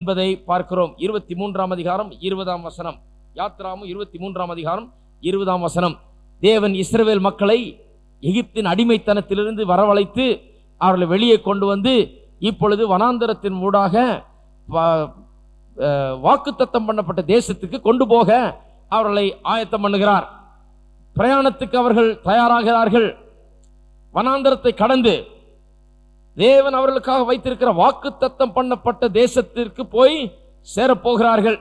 என்பதை பார்க்கிறோம் இருபத்தி மூன்றாம் அதிகாரம் இருபதாம் வசனம் யாத்ராமும் இருபத்தி மூன்றாம் அதிகாரம் இருபதாம் வசனம் தேவன் இஸ்ரவேல் மக்களை எகிப்தின் அடிமைத்தனத்திலிருந்து வரவழைத்து அவர்களை வெளியே கொண்டு வந்து இப்பொழுது வனாந்தரத்தின் ஊடாக வாக்குத்தத்தம் பண்ணப்பட்ட தேசத்துக்கு கொண்டு போக அவர்களை ஆயத்தம் பண்ணுகிறார் பிரயாணத்துக்கு அவர்கள் தயாராகிறார்கள் வனாந்தரத்தை கடந்து தேவன் அவர்களுக்காக வைத்திருக்கிற வாக்குத்தத்தம் பண்ணப்பட்ட தேசத்திற்கு போய் சேரப்போகிறார்கள்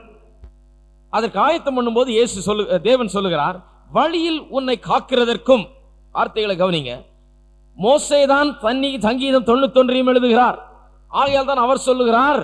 அதற்கு ஆயத்தம் பண்ணும்போது இயேசு சொல்லு தேவன் சொல்லுகிறார் வழியில் உன்னை காக்கிறதற்கும் வார்த்தைகளை கவனிங்க மோசேதான் தண்ணி சங்கீதம் தொண்ணூத்தொன்றையும் எழுதுகிறார் ஆகையால் தான் அவர் சொல்லுகிறார்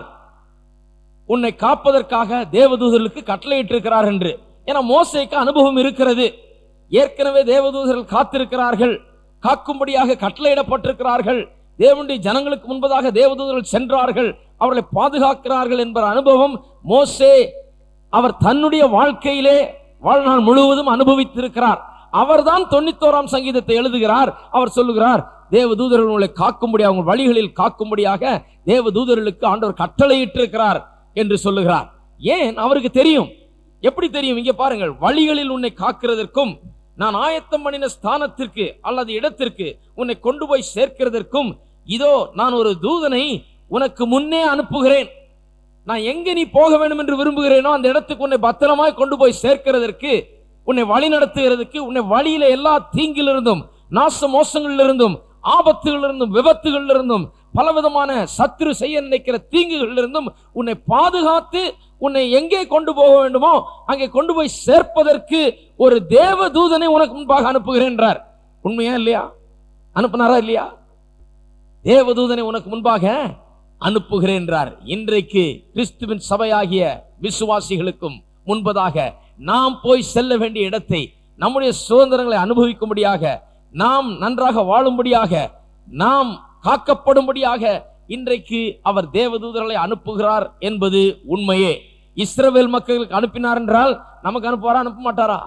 உன்னை காப்பதற்காக தேவதூதர்களுக்கு கட்டளையிட்டிருக்கிறார் என்று ஏன்னா மோசைக்கு அனுபவம் இருக்கிறது ஏற்கனவே தேவதூதர்கள் காத்திருக்கிறார்கள் காக்கும்படியாக கட்டளையிடப்பட்டிருக்கிறார்கள் தேவனுடைய ஜனங்களுக்கு முன்பதாக தேவதூதர்கள் சென்றார்கள் அவர்களை பாதுகாக்கிறார்கள் என்ப அனுபவம் மோசே அவர் தன்னுடைய வாழ்க்கையிலே வாழ்நாள் முழுவதும் அனுபவித்திருக்கிறார் அவர்தான் தொண்ணூத்தோராம் சங்கீதத்தை எழுதுகிறார் அவர் சொல்லுகிறார் தேவ தூதர்கள் உங்களை காக்கும்படி அவங்க வழிகளில் காக்கும்படியாக தேவ தூதர்களுக்கு ஆண்டவர் கட்டளையிட்டிருக்கிறார் என்று சொல்லுகிறார் ஏன் அவருக்கு தெரியும் எப்படி தெரியும் இங்க பாருங்கள் வழிகளில் உன்னை காக்கிறதற்கும் நான் ஆயத்தம் பண்ணின ஸ்தானத்திற்கு அல்லது இடத்திற்கு உன்னை கொண்டு போய் சேர்க்கிறதற்கும் இதோ நான் ஒரு தூதனை உனக்கு முன்னே அனுப்புகிறேன் நான் எங்க நீ போக வேண்டும் என்று விரும்புகிறேனோ அந்த இடத்துக்கு உன்னை பத்திரமாய் கொண்டு போய் சேர்க்கிறதற்கு உன்னை வழி நடத்துகிறதுக்கு உன்னை வழியில எல்லா தீங்கிலிருந்தும் நாச மோசங்களிலிருந்தும் ஆபத்துகளிலிருந்தும் விபத்துகளிலிருந்தும் பலவிதமான சத்துரு செய்ய நினைக்கிற தீங்குகளிலிருந்தும் உன்னை பாதுகாத்து உன்னை எங்கே கொண்டு போக வேண்டுமோ அங்கே கொண்டு போய் சேர்ப்பதற்கு ஒரு தேவ தூதனை உனக்கு முன்பாக அனுப்புகிறேன்றார் உண்மையா இல்லையா அனுப்புனாரா இல்லையா தேவதூதனை உனக்கு முன்பாக அனுப்புகிறேன்றார் இன்றைக்கு கிறிஸ்துவின் சபையாகிய விசுவாசிகளுக்கும் முன்பதாக நாம் போய் செல்ல வேண்டிய இடத்தை நம்முடைய சுதந்திரங்களை அனுபவிக்கும்படியாக நாம் நன்றாக வாழும்படியாக நாம் காக்கப்படும்படியாக இன்றைக்கு அவர் தேவதூதர்களை அனுப்புகிறார் என்பது உண்மையே இஸ்ரவேல் மக்களுக்கு அனுப்பினார் என்றால் நமக்கு அனுப்புவாரா அனுப்ப மாட்டாரா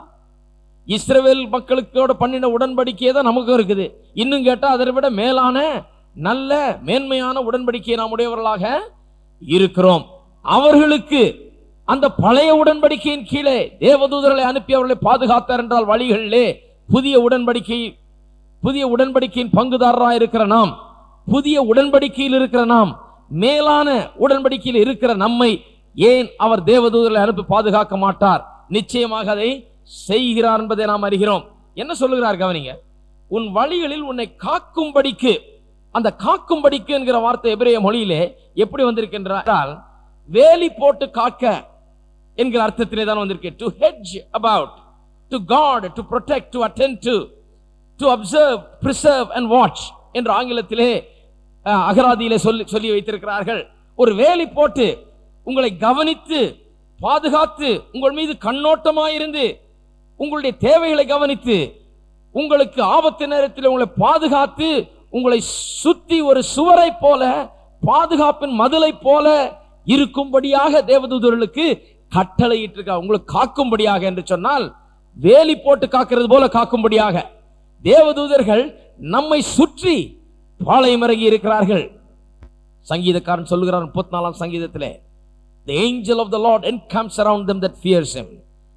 இஸ்ரவேல் மக்களுக்கோட பண்ணின உடன்படிக்கையே தான் நமக்கும் இருக்குது இன்னும் கேட்டா அதை விட மேலான நல்ல மேன்மையான உடன்படிக்கையை நாம் உடையவர்களாக இருக்கிறோம் அவர்களுக்கு அந்த பழைய உடன்படிக்கையின் கீழே தேவதூதர்களை அனுப்பி அவர்களை பாதுகாத்தார் என்றால் வழிகளிலே புதிய உடன்படிக்கை புதிய உடன்படிக்கையின் பங்குதாரராக இருக்கிற நாம் புதிய உடன்படிக்கையில் இருக்கிற நாம் மேலான உடன்படிக்கையில் இருக்கிற நம்மை ஏன் அவர் தேவதூதர்களை அனுப்பி பாதுகாக்க மாட்டார் நிச்சயமாக அதை செய்கிறார் என்பதை நாம் அறிகிறோம் என்ன சொல்லுகிறார் கவனிங்க உன் வழிகளில் உன்னை காக்கும்படிக்கு அந்த காக்கும்படிக்கு என்கிற வார்த்தை எபிரேய மொழியிலே எப்படி வந்திருக்கின்றால் வேலி போட்டு காக்க என்கிற அர்த்தத்திலே தான் வந்திருக்கு to hedge about to guard to protect to attend to to observe preserve and watch என்று ஆங்கிலத்திலே அஹ், அகராதியிலே சொல்லி சொல்லி வைத்திருக்கிறார்கள் ஒரு வேலி போட்டு உங்களை கவனித்து பாதுகாத்து உங்கள் மீது கண்ணோட்டமாயிருந்து உங்களுடைய தேவைகளை கவனித்து உங்களுக்கு ஆபத்து நேரத்தில் உங்களை பாதுகாத்து உங்களை சுத்தி ஒரு சுவரை போல பாதுகாப்பின் மதிலை போல இருக்கும்படியாக தேவதூதர்களுக்கு கட்டளையிட்டிருக்கா உங்களுக்கு காக்கும்படியாக என்று சொன்னால் வேலி போட்டு காக்கிறது போல காக்கும்படியாக தேவதூதர்கள் நம்மை சுற்றி பாளையம் இறங்கி இருக்கிறார்கள் சங்கீதக்காரன் சொல்லுகிறார் முப்பத்தி நாலாம் சங்கீதத்திலே the angel of the lord encamps around them that fears him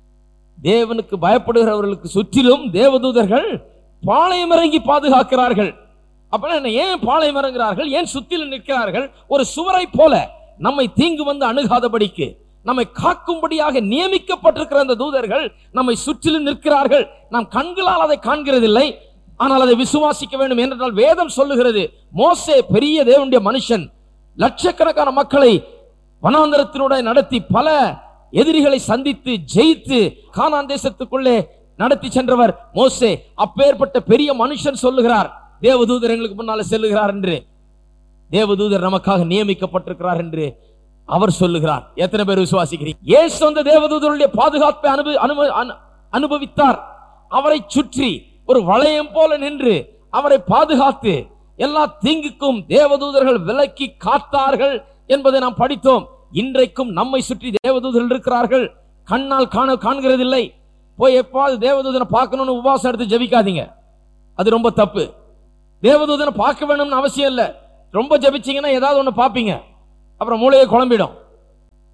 தேவனுக்கு பயப்படுகிறவர்களுக்கு சுற்றிலும் தேவதூதர்கள் பாளையம் இறங்கி பாதுகாக்கிறார்கள் அப்ப என்ன ஏன் பாளையம் இறங்குகிறார்கள் ஏன் சுற்றிலும் நிற்கிறார்கள் ஒரு சுவரை போல நம்மை தீங்கு வந்து அணுகாதபடிக்கு நம்மை காக்கும்படியாக நியமிக்கப்பட்டிருக்கிற அந்த தூதர்கள் நம்மை சுற்றிலும் நிற்கிறார்கள் நாம் கண்களால் அதை காண்கிறதில்லை ஆனால் அதை விசுவாசிக்க வேண்டும் என்றால் வேதம் சொல்லுகிறது மோசே பெரிய தேவனுடைய மனுஷன் லட்சக்கணக்கான மக்களை வனாந்தரத்தினுடைய நடத்தி பல எதிரிகளை சந்தித்து ஜெயித்து கானான் தேசத்துக்குள்ளே நடத்தி சென்றவர் மோசே அப்பேற்பட்ட பெரிய மனுஷன் சொல்லுகிறார் தேவதூதர் எங்களுக்கு முன்னால செல்லுகிறார் என்று தேவதூதர் நமக்காக நியமிக்கப்பட்டிருக்கிறார் என்று அவர் சொல்லுகிறார் எத்தனை பேர் விசுவாசிக்கிறீங்க இயேசு அந்த தேவதூதருடைய பாதுகாப்பை அனுபவி அனுப- அனு- அனுபவித்தார் அவரை சுற்றி ஒரு வளையம் போல நின்று அவரை பாதுகாத்து எல்லா தீங்குக்கும் தேவதூதர்கள் விலக்கி காத்தார்கள் என்பதை நாம் படித்தோம் இன்றைக்கும் நம்மை சுற்றி தேவதூதர்கள் இருக்கிறார்கள் கண்ணால் காண காண்கிறதில்லை போய் எப்பாவது தேவதூதனை பார்க்கணும்னு உபவாசம் எடுத்து ஜெபிக்காதீங்க அது ரொம்ப தப்பு தேவதூதனை பார்க்க வேணும்னு அவசியம் இல்லை ரொம்ப ஜெபிச்சீங்கன்னா ஏதாவது ஒன்று பார்ப்பீங்க அப்புறம் மூளையை குழம்பிடும்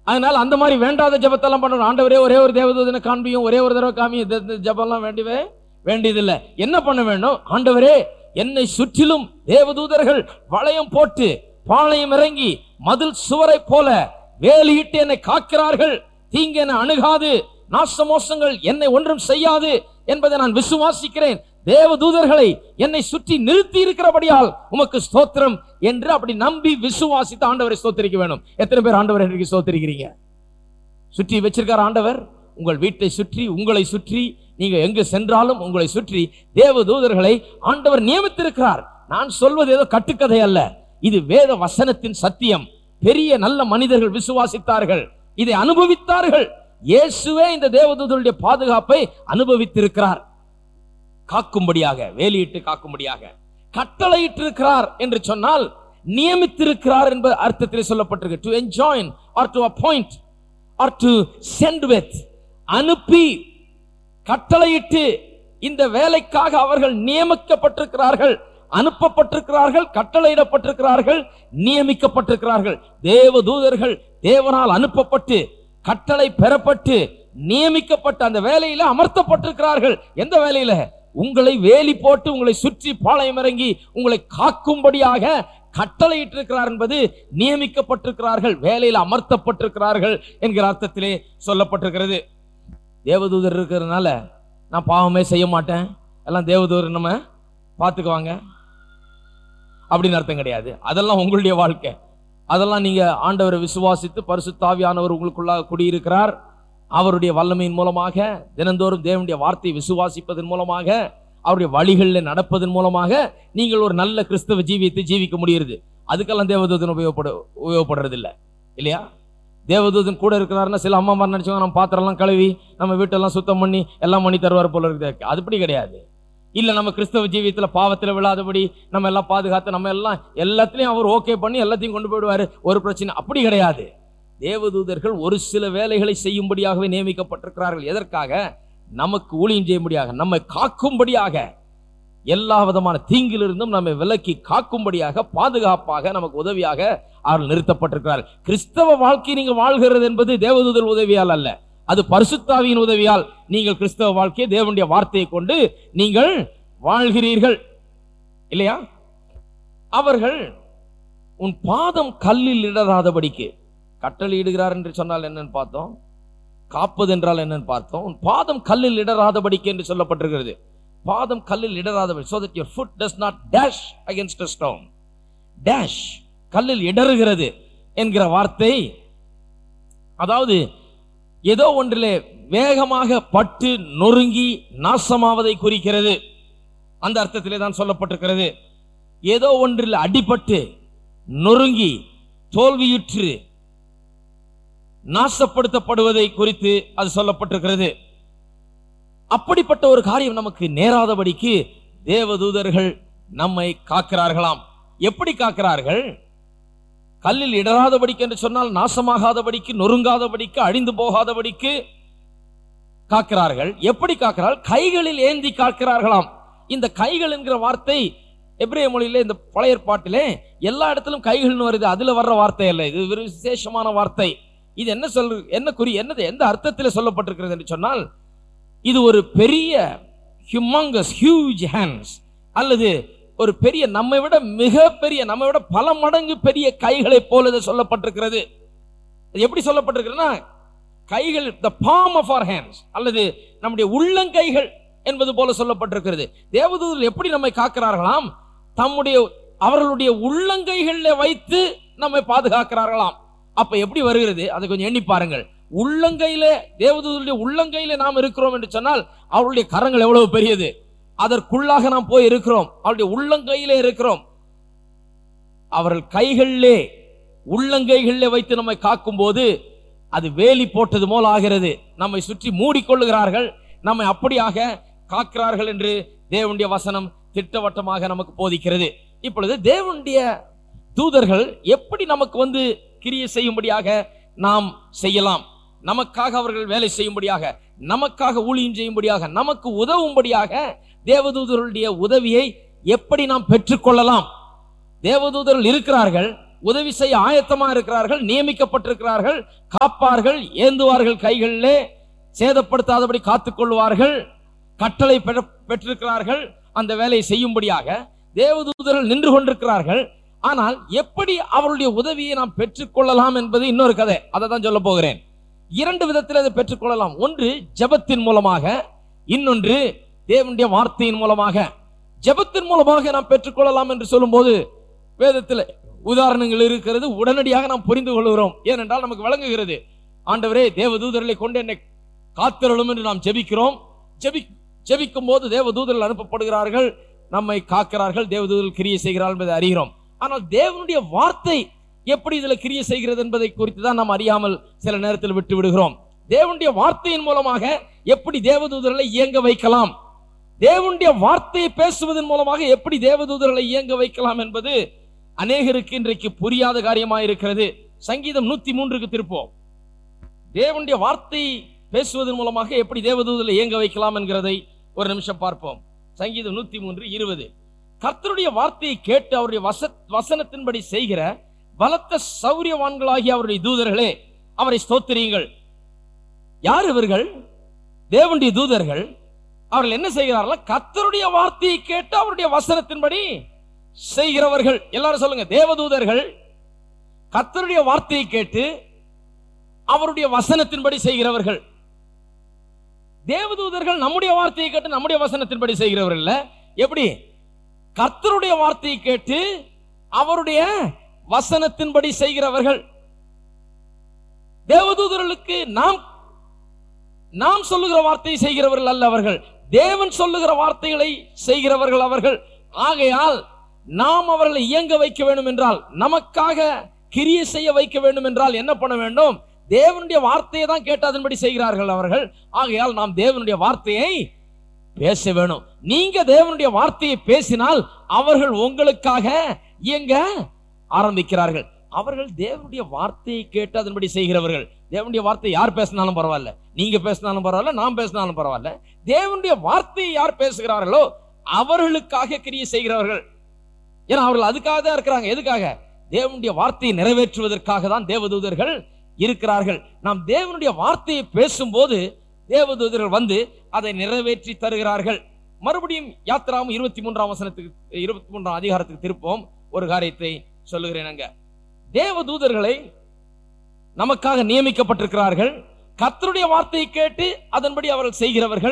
அதனால அந்த மாதிரி வேண்டாத ஜெபத்தெல்லாம் பண்ணணும் ஆண்டவரே ஒரே ஒரு தேவதூதனை காண்பியும் ஒரே ஒரு தடவை காமியும் இந்த- இந்த ஜெபம்லாம் வேண்டியவே வேண்டியதில்லை என்ன பண்ண வேண்டும் ஆண்டவரே என்னை சுற்றிலும் தேவதூதர்கள் வளையம் போட்டு பாளையம் இறங்கி மதில் சுவரை போல வேலியிட்டு என்னை காக்கிறார்கள் தீங்கு என்னை அணுகாது நாசமோசங்கள் என்னை ஒன்றும் செய்யாது என்பதை நான் விசுவாசிக்கிறேன் தேவதூதர்களை என்னை சுற்றி நிறுத்தி இருக்கிறபடியால் உமக்கு ஸ்தோத்திரம் என்று அப்படி நம்பி விசுவாசித்து ஆண்டவரை ஸ்தோத்திரிக்க வேணும் எத்தனை பேர் ஆண்டவரை இன்றைக்கு ஸ்தோத்திரிக்கிறீங்க சுற்றி வச்சிருக்கார் ஆண்டவர் உங்கள் வீட்டை சுற்றி உங்களை சுற்றி நீங்க எங்கு சென்றாலும் உங்களை சுற்றி தேவதூதர்களை ஆண்டவர் நியமித்திருக்கிறார் நான் சொல்வது ஏதோ கட்டுக்கதை அல்ல இது வேத வசனத்தின் சத்தியம் பெரிய நல்ல மனிதர்கள் விசுவாசித்தார்கள் இதை அனுபவித்தார்கள் இயேசுவே இந்த தேவதூதருடைய பாதுகாப்பை அனுபவித்திருக்கிறார் காக்கும்படியாக வேலியிட்டு காக்கும்படியாக கட்டளையிட்டிருக்கிறார் என்று சொன்னால் நியமித்திருக்கிறார் என்பது அர்த்தத்தில் சொல்லப்பட்டிருக்கு to enjoin or to appoint or to send with அனுப்பி கட்டளையிட்டு இந்த வேலைக்காக அவர்கள் நியமிக்கப்பட்டிருக்கிறார்கள் அனுப்பப்பட்டிருக்கிறார்கள் கட்டளையிடப்பட்டிருக்கிறார்கள் நியமிக்கப்பட்டிருக்கிறார்கள் தேவ தூதர்கள் தேவனால் அனுப்பப்பட்டு கட்டளை பெறப்பட்டு நியமிக்கப்பட்ட அந்த வேலையில அமர்த்தப்பட்டிருக்கிறார்கள் எந்த வேலையில உங்களை வேலி போட்டு உங்களை சுற்றி பாளையம் இறங்கி உங்களை காக்கும்படியாக கட்டளையிட்டிருக்கிறார் என்பது நியமிக்கப்பட்டிருக்கிறார்கள் வேலையில் அமர்த்தப்பட்டிருக்கிறார்கள் என்கிற அர்த்தத்திலே சொல்லப்பட்டிருக்கிறது தேவதூதர் இருக்கிறதுனால நான் பாவமே செய்ய மாட்டேன் எல்லாம் தேவதூதர் நம்ம பார்த்துக்குவாங்க அப்படின்னு அர்த்தம் கிடையாது அதெல்லாம் உங்களுடைய வாழ்க்கை அதெல்லாம் நீங்க ஆண்டவரை விசுவாசித்து பரிசுத்தாவியானவர் உங்களுக்குள்ளாக குடியிருக்கிறார் அவருடைய வல்லமையின் மூலமாக தினந்தோறும் தேவனுடைய வார்த்தையை விசுவாசிப்பதன் மூலமாக அவருடைய வழிகளில் நடப்பதன் மூலமாக நீங்கள் ஒரு நல்ல கிறிஸ்தவ ஜீவியத்தை ஜீவிக்க முடியுது அதுக்கெல்லாம் தேவதூதன் உபயோகப்பட உபயோகப்படுறது இல்ல இல்லையா தேவதூதன் கூட இருக்கிறாருன்னா சில அம்மா மாதிரி நினைச்சவங்க நம்ம பாத்திரம்லாம் கழுவி நம்ம வீட்டெல்லாம் சுத்தம் பண்ணி எல்லாம் பண்ணி தருவார் போல இருக்குது அதுபடி கிடையாது இல்ல நம்ம கிறிஸ்தவ ஜீவியத்துல பாவத்துல விழாதபடி நம்ம எல்லாம் பாதுகாத்து நம்ம எல்லாம் எல்லாத்துலயும் அவர் ஓகே பண்ணி எல்லாத்தையும் கொண்டு போயிடுவாரு ஒரு பிரச்சனை அப்படி கிடையாது தேவதூதர்கள் ஒரு சில வேலைகளை செய்யும்படியாகவே நியமிக்கப்பட்டிருக்கிறார்கள் எதற்காக நமக்கு ஊழியம் செய்யும்படியாக நம்மை காக்கும்படியாக எல்லா விதமான தீங்கிலிருந்தும் நம்மை விலக்கி காக்கும்படியாக பாதுகாப்பாக நமக்கு உதவியாக அவர்கள் நிறுத்தப்பட்டிருக்கிறார் கிறிஸ்தவ வாழ்க்கை நீங்க வாழ்கிறது என்பது தேவதூதர் உதவியால் அல்ல அது பரிசுத்தாவியின் உதவியால் நீங்கள் கிறிஸ்தவ வாழ்க்கையை தேவனுடைய வார்த்தையை கொண்டு நீங்கள் வாழ்கிறீர்கள் இல்லையா அவர்கள் உன் பாதம் கல்லில் இடராதபடிக்கு கட்டளையிடுகிறார் என்று சொன்னால் என்னன்னு பார்த்தோம் காப்பது என்றால் என்னன்னு பார்த்தோம் உன் பாதம் கல்லில் இடராதபடிக்கு என்று சொல்லப்பட்டிருக்கிறது பாதம் கல்லில் இடராதபடி so that your foot does not dash against a stone dash கல்லில் இடறுகிறது என்கிற வார்த்தை அதாவது ஏதோ ஒன்றிலே வேகமாக பட்டு நொறுங்கி நாசமாவதை குறிக்கிறது அந்த அர்த்தத்திலே தான் சொல்லப்பட்டிருக்கிறது ஏதோ ஒன்றில் அடிபட்டு நொறுங்கி தோல்வியுற்று நாசப்படுத்தப்படுவதை குறித்து அது சொல்லப்பட்டிருக்கிறது அப்படிப்பட்ட ஒரு காரியம் நமக்கு நேராதபடிக்கு தேவதூதர்கள் நம்மை காக்கிறார்களாம் எப்படி காக்கிறார்கள் கல்லில் இடராதபடிக்கு என்று சொன்னால் நாசமாகாதபடிக்கு நொறுங்காதபடிக்கு அழிந்து போகாதபடிக்கு காக்கிறார்கள் எப்படி காக்கிறார்கள் கைகளில் ஏந்தி காக்கிறார்களாம் இந்த கைகள் என்கிற வார்த்தை எபிரேய மொழியில இந்த பழைய ஏற்பாட்டிலே எல்லா இடத்திலும் கைகள்னு வருது அதுல வர்ற வார்த்தை அல்ல இது ஒரு விசேஷமான வார்த்தை இது என்ன சொல் என்ன குறி என்னது எந்த அர்த்தத்தில் சொல்லப்பட்டிருக்கிறது என்று சொன்னால் இது ஒரு பெரிய ஹியூமங்கஸ் ஹியூஜ் ஹேண்ட்ஸ் அல்லது ஒரு பெரிய நம்மை விட மிக பெரிய நம்மை விட பல மடங்கு பெரிய கைகளை போல இது சொல்லப்பட்டிருக்கிறது இது எப்படி சொல்லப்பட்டிருக்கிறதுனா கைகள் the palm of our hands அல்லது நம்முடைய உள்ளங்கைகள் என்பது போல சொல்லப்பட்டிருக்கிறது தேவதூதர்கள் எப்படி நம்மை காக்கிறார்களாம் தம்முடைய அவர்களுடைய உள்ளங்கைகளில் வைத்து நம்மை பாதுகாக்கிறார்களாம் அப்ப எப்படி வருகிறது அதை கொஞ்சம் எண்ணி பாருங்கள் உள்ளங்கையில தேவதூதருடைய உள்ளங்கையில நாம் இருக்கிறோம் என்று சொன்னால் அவருடைய கரங்கள் எவ்வளவு பெரியது அதற்குள்ளாக நாம் போய் இருக்கிறோம் அவருடைய உள்ளங்கையிலே இருக்கிறோம் அவர்கள் கைகளிலே உள்ளங்கைகளிலே வைத்து நம்மை காக்கும் போது அது வேலி போட்டது போல ஆகிறது நம்மை சுற்றி மூடிக்கொள்ளுகிறார்கள் நம்மை அப்படியாக காக்கிறார்கள் என்று தேவனுடைய வசனம் திட்டவட்டமாக நமக்கு போதிக்கிறது இப்பொழுது தேவனுடைய தூதர்கள் எப்படி நமக்கு வந்து கிரியை செய்யும்படியாக நாம் செய்யலாம் நமக்காக அவர்கள் வேலை செய்யும்படியாக நமக்காக ஊழியம் செய்யும்படியாக நமக்கு உதவும்படியாக தேவதூதர்களுடைய உதவியை எப்படி நாம் பெற்றுக்கொள்ளலாம் தேவதூதர்கள் இருக்கிறார்கள் உதவி செய்ய ஆயத்தமா இருக்கிறார்கள் நியமிக்கப்பட்டிருக்கிறார்கள் காப்பார்கள் ஏந்துவார்கள் கைகளிலே சேதப்படுத்தாதபடி காத்துக் கொள்வார்கள் கட்டளை பெற- பெற்றிருக்கிறார்கள் அந்த வேலையை செய்யும்படியாக தேவதூதர்கள் நின்று கொண்டிருக்கிறார்கள் ஆனால் எப்படி அவருடைய உதவியை நாம் பெற்றுக்கொள்ளலாம் என்பது இன்னொரு கதை அதை தான் சொல்ல போகிறேன் இரண்டு விதத்தில் அதை பெற்றுக்கொள்ளலாம் ஒன்று ஜெபத்தின் மூலமாக இன்னொன்று தேவனுடைய வார்த்தையின் மூலமாக ஜெபத்தின் மூலமாக நாம் பெற்றுக்கொள்ளலாம் என்று சொல்லும்போது வேதத்தில் உதாரணங்கள் இருக்கிறது உடனடியாக நாம் புரிந்து கொள்கிறோம் ஏனென்றால் நமக்கு விளங்குகிறது ஆண்டவரே தேவதூதர்களை கொண்டு என்னை காத்திரளும் என்று நாம் ஜெபிக்கிறோம் ஜெபி ஜெபிக்கும் போது தேவதூதர்கள் அனுப்பப்படுகிறார்கள் நம்மை காக்கிறார்கள் தேவதூதர்கள் கிரியை செய்கிறார்கள் என்பதை அறிகிறோம் ஆனால் தேவனுடைய வார்த்தை எப்படி இதுல கிரியை செய்கிறது என்பதை குறித்து தான் நாம் அறியாமல் சில நேரத்தில் விட்டு விடுகிறோம் தேவனுடைய வார்த்தையின் மூலமாக எப்படி தேவதூதர்களை இயங்க வைக்கலாம் தேவனுடைய வார்த்தையை பேசுவதன் மூலமாக எப்படி தேவதூதர்களை இயங்க வைக்கலாம் என்பது அநேகருக்கு இன்றைக்கு புரியாத காரியமாக இருக்கிறது சங்கீதம் நூத்தி மூன்றுக்கு திருப்போம் தேவனுடைய வார்த்தை பேசுவதன் மூலமாக எப்படி தேவதூதர்களை இயங்க வைக்கலாம் என்கிறதை ஒரு நிமிஷம் பார்ப்போம் சங்கீதம் நூத்தி மூன்று இருபது கர்த்தருடைய வார்த்தையை கேட்டு அவருடைய வச வசனத்தின்படி செய்கிற பலத்த சௌரியவான்களாகிய அவருடைய தூதர்களே அவரை ஸ்தோத்திரியுங்கள் யார் இவர்கள் தேவனுடைய தூதர்கள் அவர்கள் என்ன செய்கிறார்கள் கர்த்தருடைய வார்த்தையை கேட்டு அவருடைய வசனத்தின்படி செய்கிறவர்கள் எல்லாரும் சொல்லுங்க தேவதூதர்கள் கர்த்தருடைய வார்த்தையை கேட்டு அவருடைய வசனத்தின்படி செய்கிறவர்கள் தேவதூதர்கள் நம்முடைய வார்த்தையை கேட்டு நம்முடைய வசனத்தின்படி செய்கிறவர்கள் இல்ல எப்படி கர்த்தருடைய வார்த்தையை கேட்டு அவருடைய வசனத்தின்படி செய்கிறவர்கள் தேவதூதர்களுக்கு நாம் நாம் சொல்லுகிற வார்த்தையை செய்கிறவர்கள் அல்ல அவர்கள் தேவன் சொல்லுகிற வார்த்தைகளை செய்கிறவர்கள் அவர்கள் ஆகையால் நாம் அவர்களை இயங்க வைக்க வேண்டும் என்றால் நமக்காக கிரியை செய்ய வைக்க வேண்டும் என்றால் என்ன பண்ண வேண்டும் தேவனுடைய வார்த்தையை தான் கேட்டு அதன்படி செய்கிறார்கள் அவர்கள் ஆகையால் நாம் தேவனுடைய வார்த்தையை பேச வேணும் நீங்க தேவனுடைய வார்த்தையை பேசினால் அவர்கள் உங்களுக்காக இயங்க ஆரம்பிக்கிறார்கள் அவர்கள் தேவனுடைய வார்த்தையை கேட்டு அதன்படி செய்கிறவர்கள் தேவனுடைய வார்த்தை யார் பேசினாலும் பரவாயில்ல நீங்க பேசினாலும் பரவாயில்ல நான் பேசினாலும் பரவாயில்ல தேவனுடைய வார்த்தையை யார் பேசுகிறார்களோ அவர்களுக்காக கிரியை செய்கிறவர்கள் ஏன்னா அவர்கள் அதுக்காக தான் இருக்கிறாங்க எதுக்காக தேவனுடைய வார்த்தையை நிறைவேற்றுவதற்காக தான் தேவதூதர்கள் இருக்கிறார்கள் நாம் தேவனுடைய வார்த்தையை பேசும்போது தேவதூதர்கள் வந்து அதை நிறைவேற்றி தருகிறார்கள் மறுபடியும் யாத்திராவும் இருபத்தி மூன்றாம் வசனத்துக்கு இருபத்தி மூன்றாம் அதிகாரத்துக்கு திருப்போம் ஒரு காரியத்தை சொல்லுகிறேன் அங்க தேவதூதர்களை நமக்காக நியமிக்கப்பட்டிருக்கிறார்கள் கர்த்தருடைய வார்த்தையை கேட்டு அதன்படி அவர்கள் செய்கிறவர்கள்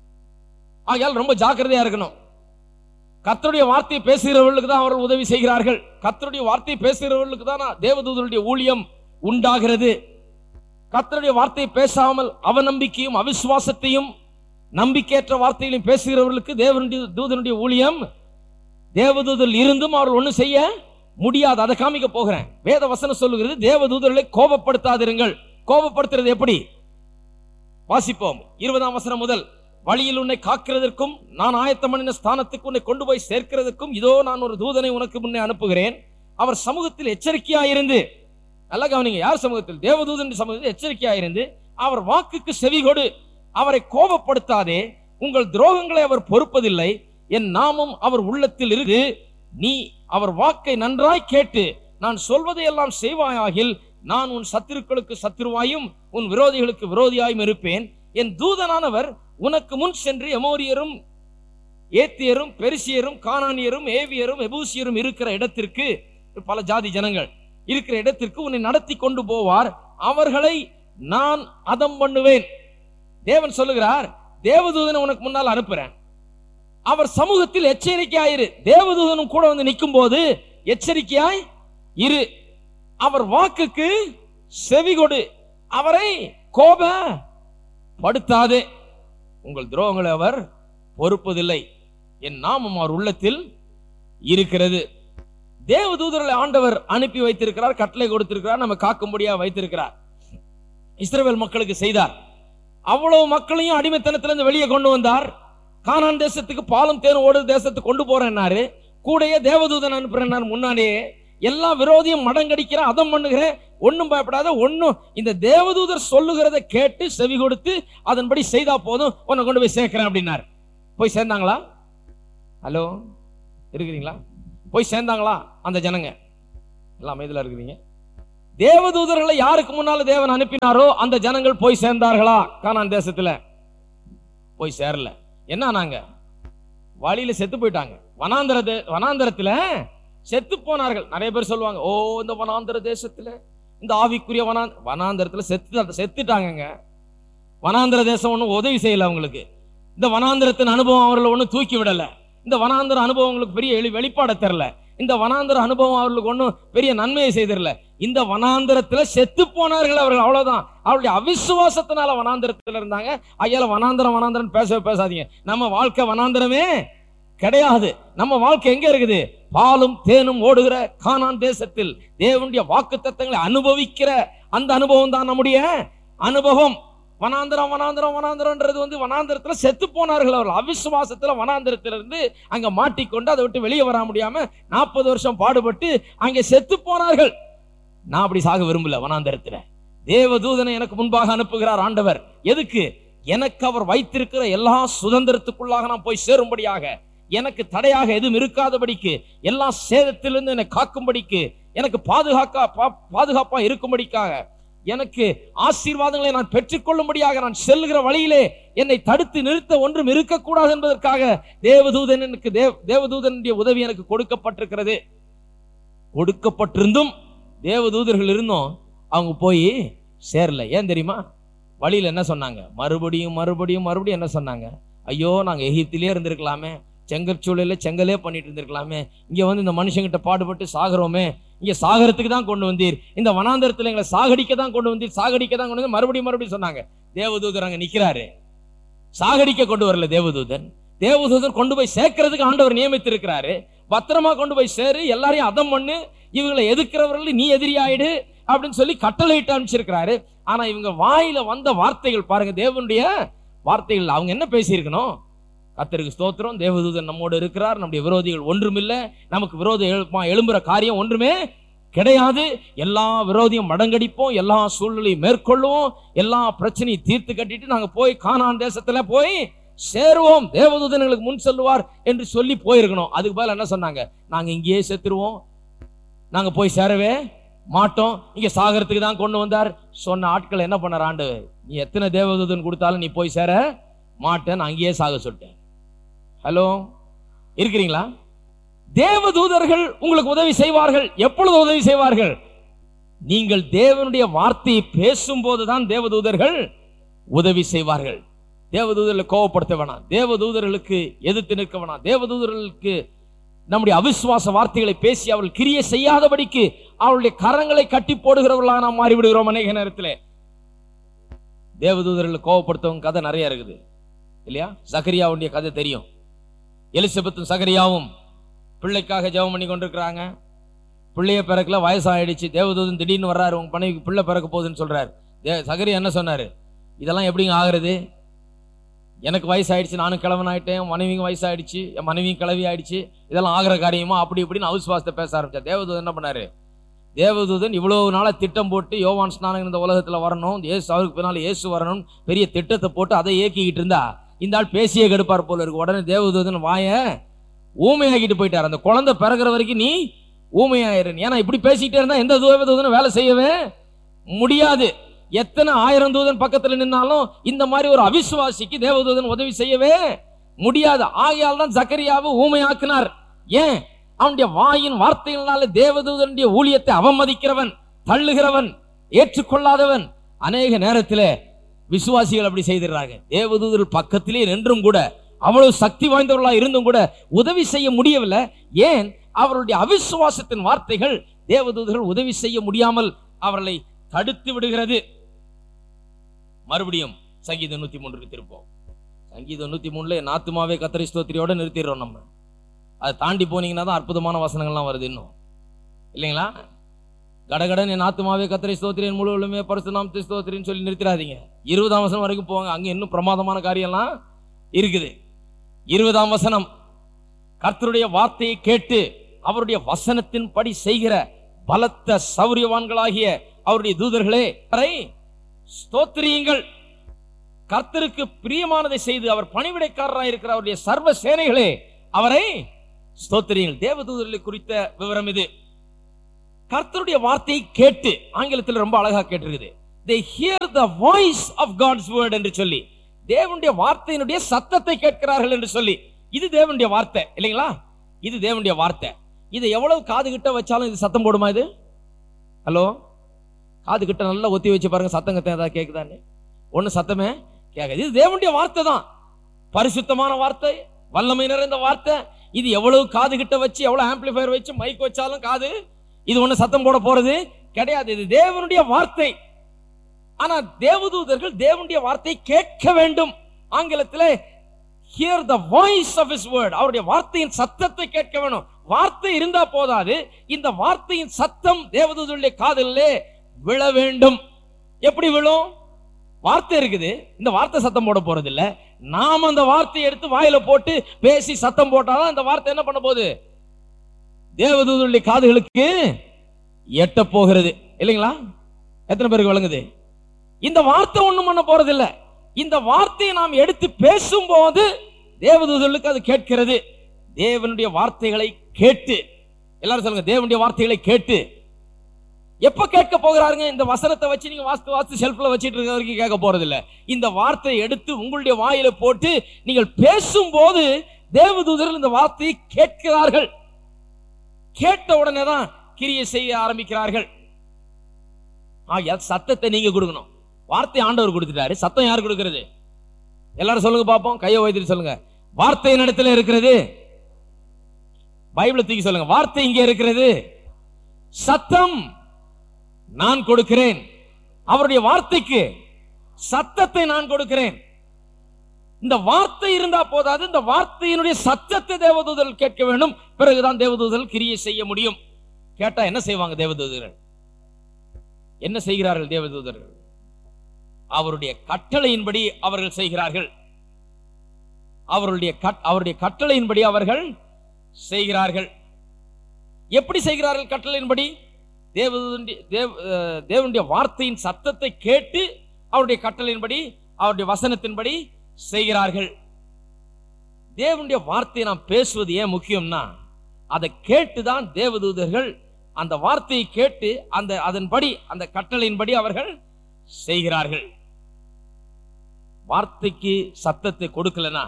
ஆகையால் ரொம்ப ஜாக்கிரதையா இருக்கணும் கர்த்தருடைய வார்த்தையை பேசுகிறவர்களுக்கு தான் அவர்கள் உதவி செய்கிறார்கள் கர்த்தருடைய வார்த்தையை பேசுகிறவர்களுக்கு தான் தேவதூதருடைய ஊழியம் உண்டாகிறது கர்த்தருடைய வார்த்தையை பேசாமல் அவநம்பிக்கையும் அவிசுவாசத்தையும் நம்பிக்கையற்ற வார்த்தைகளையும் பேசுகிறவர்களுக்கு தேவனுடைய தூதனுடைய ஊழியம் தேவதூதர் இருந்தும் அவர்கள் ஒண்ணும் செய்ய முடியாது அதை காமிக்க போகிறேன் வேத வசனம் சொல்லுகிறது தேவதூதர்களை கோபப்படுத்தாதிருங்கள் கோபப்படுத்துறது எப்படி வாசிப்போம் இருபதாம் வசனம் முதல் வழியில் உன்னை காக்கிறதற்கும் நான் ஆயத்தம் பண்ணின ஸ்தானத்துக்கு உன்னை கொண்டு போய் சேர்க்கிறதுக்கும் இதோ நான் ஒரு தூதனை உனக்கு முன்னே அனுப்புகிறேன் அவர் சமூகத்தில் எச்சரிக்கையாயிருந்து நல்லா கவனிங்க யார் சமூகத்தில் தேவதூதன் சமூகத்தில் எச்சரிக்கையாயிருந்து அவர் வாக்குக்கு செவி கொடு அவரை கோபப்படுத்தாதே உங்கள் துரோகங்களை அவர் பொறுப்பதில்லை என் நாமம் அவர் உள்ளத்தில் இருக்கு நீ அவர் வாக்கை நன்றாய் கேட்டு நான் சொல்வதையெல்லாம் செய்வாயாகில் நான் உன் சத்துருக்களுக்கு சத்துருவாயும் உன் விரோதிகளுக்கு விரோதியாயும் இருப்பேன் என் தூதனானவர் உனக்கு முன் சென்று எமோரியரும் ஏத்தியரும் பெருசியரும் கானானியரும் ஏவியரும் எபூசியரும் இருக்கிற இடத்திற்கு பல ஜாதி ஜனங்கள் இருக்கிற இடத்திற்கு உன்னை நடத்தி கொண்டு போவார் அவர்களை நான் அதம் பண்ணுவேன் தேவன் சொல்லுகிறார் தேவதூதனை உனக்கு முன்னால் அனுப்புறேன் அவர் சமூகத்தில் எச்சரிக்கையாயிரு தேவதூதனும் கூட வந்து நிற்கும் போது எச்சரிக்கையாய் இரு அவர் வாக்குக்கு செவி கொடு அவரை கோப படுத்தாதே உங்கள் துரோகங்களை அவர் பொறுப்பதில்லை என் நாமம் அவர் உள்ளத்தில் இருக்கிறது தேவதூதர்களை ஆண்டவர் அனுப்பி வைத்திருக்கிறார் கட்டளை கொடுத்திருக்கிறார் நம்ம காக்கும்படியா வைத்திருக்கிறார் இஸ்ரவேல் மக்களுக்கு செய்தார் அவ்வளவு மக்களையும் அடிமைத்தனத்திலிருந்து வெளியே கொண்டு வந்தார் கானான் தேசத்துக்கு பாலம் தேன் ஓடு தேசத்துக்கு கொண்டு போறேன்னாரு கூடயே தேவதூதன் அனுப்புறேன்னாரு முன்னாடியே எல்லா விரோதியும் மடங்கடிக்கிறேன் அதம் பண்ணுகிறேன் ஒண்ணும் பயப்படாத ஒண்ணும் இந்த தேவதூதர் சொல்லுகிறத கேட்டு செவி கொடுத்து அதன்படி செய்தா போதும் உன்னை கொண்டு போய் சேர்க்கிறேன் அப்படின்னாரு போய் சேர்ந்தாங்களா ஹலோ இருக்கிறீங்களா போய் சேர்ந்தாங்களா அந்த ஜனங்க எல்லாம் அமைதியில் இருக்கிறீங்க தேவதூதர்களை யாருக்கு முன்னால தேவன் அனுப்பினாரோ அந்த ஜனங்கள் போய் சேர்ந்தார்களா கானான் தேசத்துல போய் சேரல என்ன நாங்க வழியில செத்து போயிட்டாங்க வனாந்தர தே- வனாந்தரத்துல செத்து போனார்கள் நிறைய பேர் சொல்லுவாங்க ஓ இந்த வனாந்தர தேசத்துல இந்த ஆவிக்குரிய வனா வனாந்தரத்துல செத்து செத்துட்டாங்கங்க வனாந்தர தேசம் ஒன்றும் உதவி செய்யல அவங்களுக்கு இந்த வனாந்தரத்தின் அனுபவம் அவர்களை ஒன்றும் தூக்கி விடல இந்த வனாந்தர அனுபவம் அவங்களுக்கு பெரிய வெளி வெளிப்பாட தெரில இந்த வனாந்தர அனுபவம் அவர்களுக்கு ஒன்றும் பெரிய நன்மையை செய்திரல இந்த வனாந்தரத்துல செத்து போனார்கள் அவர்கள் அவ்வளவுதான் அவருடைய அவிசுவாசத்தினால வனாந்தரத்துல இருந்தாங்க ஐயால வனாந்தரம் வனாந்தரம் பேசவே பேசாதீங்க நம்ம வாழ்க்கை வனாந்தரமே கிடையாது நம்ம வாழ்க்கை எங்க இருக்குது பாலும் தேனும் ஓடுகிற கானான் தேசத்தில் தேவனுடைய வாக்கு தத்தங்களை அனுபவிக்கிற அந்த அனுபவம் தான் நம்முடைய அனுபவம் வனாந்தரம் வனாந்தரம் வனாந்தரம்ன்றது வந்து வனாந்தரத்துல செத்து போனார்கள் அவர்கள் அவிசுவாசத்துல வனாந்தரத்துல இருந்து அங்க மாட்டிக்கொண்டு அதை விட்டு வெளியே வர முடியாம நாற்பது வருஷம் பாடுபட்டு அங்கே செத்து போனார்கள் நான் அப்படி சாக விரும்பல வனாந்தரத்துல தேவதூதனை எனக்கு முன்பாக அனுப்புகிறார் ஆண்டவர் எதுக்கு எனக்கு அவர் வைத்திருக்கிற எல்லா சுதந்திரத்துக்குள்ளாக நான் போய் சேரும்படியாக எனக்கு தடையாக எதுவும் இருக்காதபடிக்கு எல்லா சேதத்திலிருந்து என்னை காக்கும்படிக்கு எனக்கு பாதுகாக்கா பா- பாதுகாப்பா இருக்கும்படிக்காக எனக்கு ஆசீர்வாதங்களை நான் பெற்றுக்கொள்ளும்படியாக நான் செல்லுகிற வழியிலே என்னை தடுத்து நிறுத்த ஒன்றும் இருக்கக்கூடாது என்பதற்காக தேவதூதன் எனக்கு தேவ தேவதூதனுடைய உதவி எனக்கு கொடுக்கப்பட்டிருக்கிறது கொடுக்கப்பட்டிருந்தும் தேவதூதர்கள் இருந்தும் அவங்க போய் சேரல ஏன் தெரியுமா வழியில என்ன சொன்னாங்க மறுபடியும் மறுபடியும் மறுபடியும் என்ன சொன்னாங்க ஐயோ நாங்க எகிப்திலே இருந்திருக்கலாமே செங்கற்சூழல செங்கலே பண்ணிட்டு இருந்திருக்கலாமே இங்க வந்து இந்த மனுஷங்கிட்ட பாடுபட்டு சாகுறோமே இங்க சாகரத்துக்கு தான் கொண்டு வந்தீர் இந்த வனாந்தரத்துல எங்களை சாகடிக்க தான் கொண்டு வந்தீர் சாகடிக்க தான் கொண்டு வந்து மறுபடியும் மறுபடியும் சொன்னாங்க தேவதூதர் அங்க நிக்கிறாரு சாகடிக்க கொண்டு வரல தேவதூதன் தேவதூதன் கொண்டு போய் சேர்க்கறதுக்கு ஆண்டவர் நியமித்திருக்கிறாரு பத்திரமா கொண்டு போய் சேரு எல்லாரையும் அதம் பண்ணு இவங்களை எதிர்க்கிறவர்கள் நீ எதிரியாயிடு அப்படின்னு சொல்லி கட்டளையிட்டு அனுப்பிச்சிருக்கிறாரு ஆனா இவங்க வாயில வந்த வார்த்தைகள் பாருங்க தேவனுடைய வார்த்தைகள் அவங்க என்ன பேசியிருக்கணும் கத்தருக்கு ஸ்தோத்திரம் தேவதூதன் நம்மோடு இருக்கிறார் நம்முடைய விரோதிகள் ஒன்றுமில்லை நமக்கு விரோதம் எழுப்பா எழும்புற காரியம் ஒன்றுமே கிடையாது எல்லா விரோதியும் மடங்கடிப்போம் எல்லா சூழ்நிலையும் மேற்கொள்ளுவோம் எல்லா பிரச்சனையும் தீர்த்து கட்டிட்டு நாங்க போய் கானான் தேசத்துல போய் சேருவோம் தேவதூதன் எங்களுக்கு முன் செல்லுவார் என்று சொல்லி போயிருக்கணும் அதுக்கு பதிலா என்ன சொன்னாங்க நாங்க இங்கேயே செத்துருவோம் நாங்க போய் சேரவே மாட்டோம் இங்க சாகரத்துக்கு தான் கொண்டு வந்தார் சொன்ன ஆட்கள் என்ன பண்ணார் ஆண்டு நீ எத்தனை தேவதூதன் கொடுத்தாலும் நீ போய் சேர மாட்டேன் நான் அங்கேயே சாக சொல்லிட்டேன் ஹலோ இருக்கிறீங்களா தேவதூதர்கள் உங்களுக்கு உதவி செய்வார்கள் எப்பொழுது உதவி செய்வார்கள் நீங்கள் தேவனுடைய வார்த்தையை பேசும்போது தான் தேவதூதர்கள் உதவி செய்வார்கள் தேவதூதர்களை கோவப்படுத்த வேணாம் தேவதூதர்களுக்கு எதிர்த்து நிற்க வேணாம் தேவதூதர்களுக்கு நம்முடைய அவிசுவாச வார்த்தைகளை பேசி அவர்கள் கிரியை செய்யாதபடிக்கு அவருடைய கரங்களை கட்டி போடுகிறவர்களாக நாம் மாறிவிடுகிறோம் அநேக நேரத்தில் தேவதூதர்களை கோவப்படுத்தவங்க கதை நிறைய இருக்குது இல்லையா சகரியாவுடைய கதை தெரியும் எலிசபெத்தும் சகரியாவும் பிள்ளைக்காக ஜெபம் பண்ணி கொண்டிருக்கிறாங்க பிள்ளைய பிறக்கல வயசாயிடுச்சு தேவதூதன் திடீர்னு வர்றாரு உங்க பணிக்கு பிள்ளை பிறக்க போகுதுன்னு சொல்றாரு தே சகரியா என்ன சொன்னாரு இதெல்லாம் எப்படிங்க ஆகுறது எனக்கு வயசாயிடுச்சு நானும் கிழவன் ஆயிட்டேன் என் மனைவியும் வயசாயிடுச்சு என் மனைவியும் கிளவி ஆயிடுச்சு இதெல்லாம் ஆகிற காரியமா அப்படி இப்படின்னு அவிசுவாசத்தை பேச ஆரம்பிச்சா தேவதூதன் என்ன பண்ணாரு தேவதூதன் இவ்வளவு நாளா திட்டம் போட்டு யோவான் ஸ்நானம் இந்த உலகத்துல வரணும் இயேசு அவருக்கு பின்னால் இயேசு வரணும் பெரிய திட்டத்தை போட்டு அதை இயக்கிக்கிட்டு இருந்தா இந்த ஆள் பேசியே கெடுப்பார் போல இருக்கு உடனே தேவதூதன் வாய ஊமையாக்கிட்டு போயிட்டார் அந்த குழந்தை பிறகுற வரைக்கும் நீ ஊமையாயிரு ஏன்னா இப்படி பேசிக்கிட்டே இருந்தா எந்த தேவதூதனும் வேலை செய்யவே முடியாது எத்தனை ஆயிரம் தூதன் பக்கத்துல நின்னாலும் இந்த மாதிரி ஒரு அவிசுவாசிக்கு தேவதூதன் உதவி செய்யவே முடியாது ஆகையால் தான் சக்கரியாவை ஊமையாக்கினார் ஏன் அவனுடைய வாயின் வார்த்தைகளால தேவதூதனுடைய ஊழியத்தை அவமதிக்கிறவன் தள்ளுகிறவன் ஏற்றுக்கொள்ளாதவன் அநேக நேரத்தில் விசுவாசிகள் அப்படி செய்திடுறாங்க தேவதூதர் பக்கத்திலே நின்றும் கூட அவ்வளவு சக்தி வாய்ந்தவர்களா இருந்தும் கூட உதவி செய்ய முடியவில்லை ஏன் அவருடைய அவிசுவாசத்தின் வார்த்தைகள் தேவதூதர்கள் உதவி செய்ய முடியாமல் அவர்களை தடுத்து விடுகிறது மறுபடியும் சங்கீதம் நூத்தி மூன்றுக்கு திருப்போம் சங்கீதம் நூத்தி மூணுல என் ஆத்துமாவே கத்திரை ஸ்தோத்திரியோட நிறுத்திடுறோம் நம்ம அதை தாண்டி போனீங்கன்னா தான் அற்புதமான வசனங்கள்லாம் வருது இன்னும் இல்லைங்களா கடகடன் என் ஆத்துமாவே கத்திரை ஸ்தோத்திரின் முழுவதுமே பரிசு நாம் ஸ்தோத்திரின்னு சொல்லி நிறுத்திடாதீங்க இருபதாம் வசனம் வரைக்கும் போவாங்க அங்க இன்னும் பிரமாதமான காரியம்லாம் இருக்குது இருபதாம் வசனம் கர்த்தருடைய வார்த்தையை கேட்டு அவருடைய வசனத்தின் படி செய்கிற பலத்த சௌரியவான்களாகிய அவருடைய தூதர்களே அவரை ஸ்தோத்திரியுங்கள் கர்த்தருக்கு பிரியமானதை செய்து அவர் பணிவிடைக்காரராக இருக்கிற அவருடைய சர்வ சேனைகளே அவரை ஸ்தோத்திரியுங்கள் தேவதூதர்களை குறித்த விவரம் இது கர்த்தருடைய வார்த்தையை கேட்டு ஆங்கிலத்தில் ரொம்ப அழகா கேட்டிருக்குது they hear the voice of god's word என்று சொல்லி தேவனுடைய வார்த்தையினுடைய சத்தத்தை கேட்கிறார்கள் என்று சொல்லி இது தேவனுடைய வார்த்தை இல்லைங்களா இது தேவனுடைய வார்த்தை இது எவ்வளவு காது கிட்ட வச்சாலும் இது சத்தம் போடுமா இது ஹலோ காது கிட்ட நல்லா ஒத்தி வச்சு பாருங்க சத்தம் கத்தம் ஏதாவது கேக்குதான்னு ஒண்ணு சத்தமே கேட்காது இது தேவனுடைய வார்த்தை தான் பரிசுத்தமான வார்த்தை வல்லமை நிறைந்த வார்த்தை இது எவ்வளவு காது கிட்ட வச்சு எவ்வளவு ஆம்பிளிஃபயர் வச்சு மைக் வச்சாலும் காது இது ஒண்ணு சத்தம் போட போறது கிடையாது இது தேவனுடைய வார்த்தை ஆனா தேவதூதர்கள் தேவனுடைய வார்த்தை கேட்க வேண்டும் ஆங்கிலத்தில் hear the voice of his word அவருடைய வார்த்தையின் சத்தத்தை கேட்க வேணும் வார்த்தை இருந்தா போதாது இந்த வார்த்தையின் சத்தம் தேவதூதருடைய காதலிலே விழ வேண்டும் எப்படி விழும் வார்த்தை இருக்குது இந்த வார்த்தை சத்தம் போட போறது இல்ல நாம் அந்த வார்த்தையை எடுத்து வாயில போட்டு பேசி சத்தம் போட்டாதான் இந்த வார்த்தை என்ன பண்ண போகுது தேவதூதருடைய காதுகளுக்கு எட்ட போகிறது இல்லைங்களா எத்தனை பேருக்கு விளங்குது இந்த வார்த்தை ஒண்ணும் பண்ண போறது இல்ல இந்த வார்த்தையை நாம் எடுத்து பேசும்போது தேவதூதர்களுக்கு அது கேட்கிறது தேவனுடைய வார்த்தைகளை கேட்டு எல்லாரும் சொல்லுங்க தேவனுடைய வார்த்தைகளை கேட்டு எப்ப கேட்க போகிறாருங்க இந்த வசனத்தை வச்சு நீங்க வாஸ்து வாஸ்து ஷெல்ஃப்ல வச்சிட்டு இருக்க வரைக்கும் கேட்க போறது இல்ல இந்த வார்த்தையை எடுத்து உங்களுடைய வாயில போட்டு நீங்கள் பேசும்போது தேவதூதர்கள் இந்த வார்த்தையை கேட்கிறார்கள் கேட்ட உடனே தான் கிரியை செய்ய ஆரம்பிக்கிறார்கள் ஆகிய சத்தத்தை நீங்க கொடுக்கணும் வார்த்தை ஆண்டவர் கொடுத்துட்டாரு சத்தம் யார் கொடுக்கிறது எல்லாரும் சொல்லுங்க பாப்போம் கையை வைத்துட்டு சொல்லுங்க வார்த்தை இடத்துல இருக்கிறது பைபிளை தூக்கி சொல்லுங்க வார்த்தை இங்கே இருக்கிறது சத்தம் நான் கொடுக்கிறேன் அவருடைய வார்த்தைக்கு சத்தத்தை நான் கொடுக்கிறேன் இந்த வார்த்தை இருந்தா போதாது இந்த வார்த்தையினுடைய சத்தத்தை தேவதூதர்கள் கேட்க வேண்டும் பிறகுதான் தேவதூதர்கள் கிரியை செய்ய முடியும் கேட்டா என்ன செய்வாங்க தேவதூதர்கள் என்ன செய்கிறார்கள் தேவதூதர்கள் அவருடைய கட்டளையின்படி அவர்கள் செய்கிறார்கள் அவருடைய கட்- அவருடைய கட்டளையின்படி அவர்கள் செய்கிறார்கள் எப்படி செய்கிறார்கள் கட்டளையின்படி தேவதூதனுடைய தேவ அஹ், தேவனுடைய வார்த்தையின் சத்தத்தை கேட்டு அவருடைய கட்டளையின்படி அவருடைய வசனத்தின்படி செய்கிறார்கள் தேவனுடைய வார்த்தையை நாம் பேசுவது ஏன் முக்கியம்னா அதை கேட்டுதான் தேவதூதர்கள் அந்த வார்த்தையை கேட்டு அந்த அதன்படி அந்த கட்டளையின்படி அவர்கள் செய்கிறார்கள் வார்த்தைக்கு சத்தத்தை கொடுக்கலனா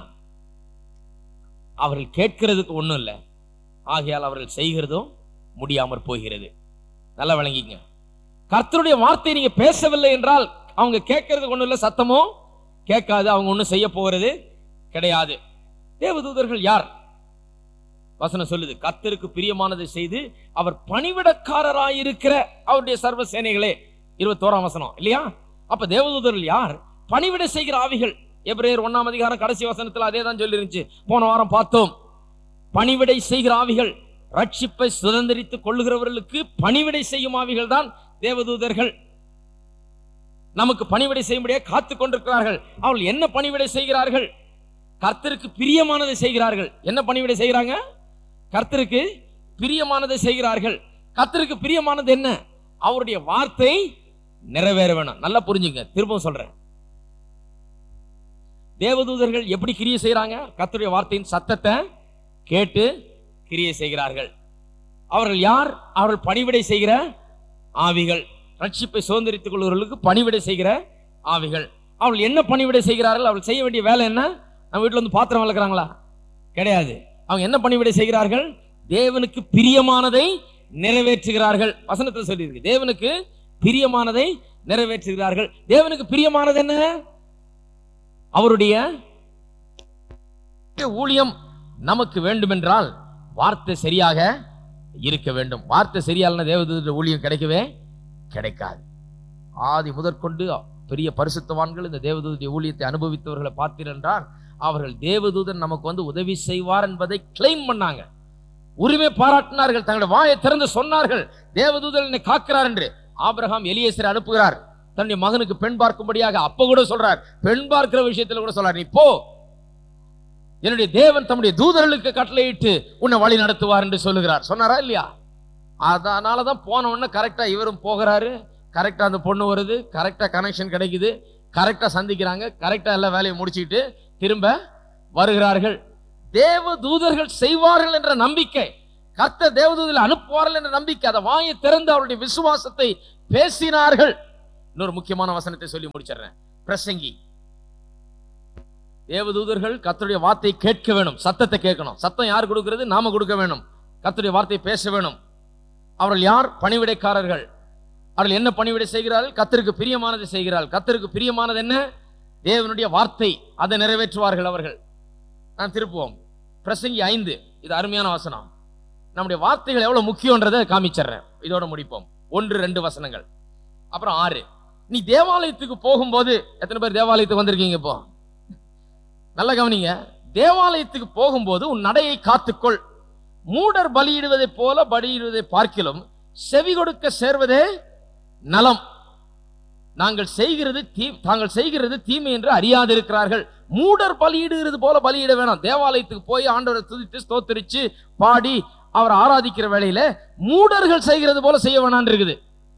அவர்கள் கேட்கிறதுக்கு ஒண்ணும் இல்லை ஆகையால் அவர்கள் செய்கிறதும் முடியாமற் போகிறது நல்லா விளங்கிங்க கர்த்தருடைய வார்த்தை நீங்க பேசவில்லை என்றால் அவங்க கேட்கறதுக்கு ஒண்ணும் இல்லை சத்தமும் கேட்காது அவங்க ஒண்ணும் செய்ய போகிறது கிடையாது தேவதூதர்கள் யார் வசனம் சொல்லுது கர்த்தருக்கு பிரியமானதை செய்து அவர் பணிவிடக்காரராயிருக்கிற அவருடைய சர்வ சேனைகளே இருபத்தோராம் வசனம் இல்லையா அப்ப தேவதூதர்கள் யார் பணிவிட செய்கிற ஆவிகள் எபிரேயர் ஒண்ணாம் அதிகாரம் கடைசி வசனத்துல அதே தான் சொல்லி இருந்துச்சு போன வாரம் பார்த்தோம் பணிவிடை செய்கிற ஆவிகள் ரட்சிப்பை சுதந்திரித்துக் கொள்ளுகிறவர்களுக்கு பணிவிடை செய்யும் ஆவிகள் தான் தேவதூதர்கள் நமக்கு பணிவிடை செய்யும்படியாக காத்துக் கொண்டிருக்கிறார்கள் அவர்கள் என்ன பணிவிடை செய்கிறார்கள் கர்த்தருக்கு பிரியமானதை செய்கிறார்கள் என்ன பணிவிடை செய்கிறாங்க கர்த்தருக்கு பிரியமானதை செய்கிறார்கள் கர்த்தருக்கு பிரியமானது என்ன அவருடைய வார்த்தை நிறைவேற வேணும் நல்லா புரிஞ்சுங்க திரும்பவும் சொல்றேன் தேவதூதர்கள் எப்படி கிரியை செய்றாங்க கர்த்தருடைய வார்த்தையின் சத்தத்தை கேட்டு கிரியை செய்கிறார்கள் அவர்கள் யார் அவர்கள் பணிவிடை செய்கிற ஆவிகள் ரட்சிப்பை சுதந்திரித்துக் கொள்வர்களுக்கு பணிவிடை செய்கிற ஆவிகள் அவர்கள் என்ன பணிவிடை செய்கிறார்கள் அவர்கள் செய்ய வேண்டிய வேலை என்ன நம்ம வீட்டில் வந்து பாத்திரம் வளர்க்குறாங்களா கிடையாது அவங்க என்ன பணிவிடை செய்கிறார்கள் தேவனுக்கு பிரியமானதை நிறைவேற்றுகிறார்கள் வசனத்தில் சொல்லியிருக்கு தேவனுக்கு பிரியமானதை நிறைவேற்றுகிறார்கள் தேவனுக்கு பிரியமானது என்ன அவருடைய ஊழியம் நமக்கு வேண்டுமென்றால் வார்த்தை சரியாக இருக்க வேண்டும் வார்த்தை சரியாலன தேவதூதருடைய ஊழியம் கிடைக்கவே கிடைக்காது ஆதி முதற்கொண்டு பெரிய பரிசுத்தவான்கள் இந்த தேவதூதருடைய ஊழியத்தை அனுபவித்தவர்களை பார்த்தீர்கள் என்றால் அவர்கள் தேவதூதன் நமக்கு வந்து உதவி செய்வார் என்பதை கிளைம் பண்ணாங்க உரிமை பாராட்டினார்கள் தங்களுடைய வாயை திறந்து சொன்னார்கள் தேவதூதன் என்னை காக்கிறார் என்று ஆபிரகாம் எலியேசரை அனுப்புகிறார் தன்னுடைய மகனுக்கு பெண் பார்க்கும்படியாக அப்ப கூட சொல்றார் பெண் பார்க்கிற விஷயத்துல கூட சொல்றார் நீ போ என்னுடைய தேவன் தம்முடைய தூதர்களுக்கு கட்டளையிட்டு உன்னை வழி நடத்துவார் என்று சொல்லுகிறார் சொன்னாரா இல்லையா அதனாலதான் போன உடனே கரெக்டா இவரும் போகிறாரு கரெக்டா அந்த பொண்ணு வருது கரெக்டா கனெக்ஷன் கிடைக்குது கரெக்டா சந்திக்கிறாங்க கரெக்டா எல்லா வேலையை முடிச்சுக்கிட்டு திரும்ப வருகிறார்கள் தேவ தூதர்கள் செய்வார்கள் என்ற நம்பிக்கை கர்த்தர் தேவதூதில் அனுப்புவார்கள் என்ற நம்பிக்கை அதை வாயை திறந்து அவருடைய விசுவாசத்தை பேசினார்கள் இன்னொரு முக்கியமான வசனத்தை சொல்லி முடிச்சிடுறேன் பிரசங்கி தேவதூதர்கள் கர்த்தருடைய வார்த்தையை கேட்க வேணும் சத்தத்தை கேட்கணும் சத்தம் யார் கொடுக்கிறது நாம கொடுக்க வேணும் கர்த்தருடைய வார்த்தையை பேச வேணும் அவர்கள் யார் பணிவிடைக்காரர்கள் அவர்கள் என்ன பணிவிடை செய்கிறார்கள் கத்தருக்கு பிரியமானதை செய்கிறார்கள் கத்தருக்கு பிரியமானது என்ன தேவனுடைய வார்த்தை அதை நிறைவேற்றுவார்கள் அவர்கள் நான் திருப்புவோம் பிரசங்கி ஐந்து இது அருமையான வசனம் நம்முடைய வார்த்தைகள் எவ்வளவு முக்கியன்றதை காமிச்சிடுறேன் இதோட முடிப்போம் ஒன்று ரெண்டு வசனங்கள் அப்புறம் ஆறு நீ தேவாலயத்துக்கு போகும்போது எத்தனை பேர் தேவாலயத்துக்கு வந்திருக்கீங்க இப்போ நல்லா கவனிங்க தேவாலயத்துக்கு போகும்போது உன் நடையை காத்துக்கொள் மூடர் பலியிடுவதைப் போல பலியிடுவதை பார்க்கிலும் செவி கொடுக்க சேர்வதே நலம் நாங்கள் செய்கிறது தீ தாங்கள் செய்கிறது தீமை என்று அறியாதிருக்கிறார்கள் மூடர் பலியிடுகிறது போல பலியிட வேணாம் தேவாலயத்துக்கு போய் ஆண்டவரை துதித்து ஸ்தோத்திரிச்சு பாடி அவர் ஆராதிக்கிற வேளையில மூடர்கள் செய்கிறது போல செய்ய வேணான்னு இருக்குது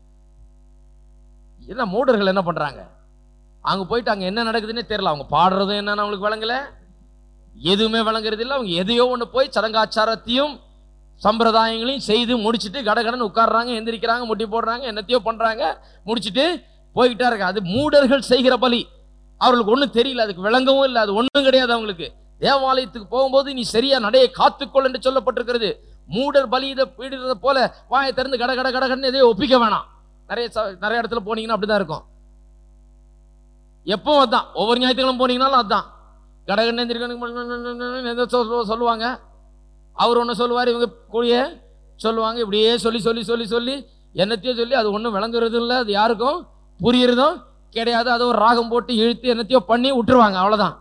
என்ன மூடர்கள் என்ன பண்றாங்க அங்க போயிட்டு அங்க என்ன நடக்குதுன்னே தெரியல அவங்க பாடுறதும் என்னன்னு அவங்களுக்கு விளங்கல எதுவுமே விளங்குறது இல்லை அவங்க எதையோ ஒண்ணு போய் சடங்காச்சாரத்தையும் சம்பிரதாயங்களையும் செய்து முடிச்சிட்டு கடகடன்னு உட்கார்றாங்க எந்திரிக்கிறாங்க முட்டி போடுறாங்க என்னத்தையோ பண்றாங்க முடிச்சிட்டு போய்கிட்டா இருக்க அது மூடர்கள் செய்கிற பலி அவர்களுக்கு ஒண்ணும் தெரியல அதுக்கு விளங்கவும் இல்லை அது ஒண்ணும் கிடையாது அவங்களுக்கு தேவாலயத்துக்கு போகும்போது நீ சரியா நடையை காத்துக்கொள் என்று சொல்லப்பட்டிருக்கிறது மூடர் பலி இதை பீடுறத போல வாயை திறந்து கட கட கடகடன்னு எதையோ ஒப்பிக்க வேணாம் நிறைய ச- நிறைய இடத்துல போனீங்கன்னா அப்படிதான் இருக்கும் எப்பவும் அதான் ஒவ்வொரு ஞாயிற்றுக்கிழமை போனீங்கனாலும் அதான் கடகடன்னு எந்திரிக்கணும் ஏதோ சொல்~ சொல்லுவாங்க அவர் ஒன்று சொல்லுவார் இவங்க கூடிய சொல்லுவாங்க இப்படியே சொல்லி சொல்லி சொல்லி சொல்லி என்னத்தையோ சொல்லி அது ஒன்றும் விளங்குறதும் இல்லை அது யாருக்கும் புரியறதும் கிடையாது அதை ஒரு ராகம் போட்டு இழுத்து என்னத்தையோ பண்ணி விட்டுருவாங்க அவ்வளவுதான்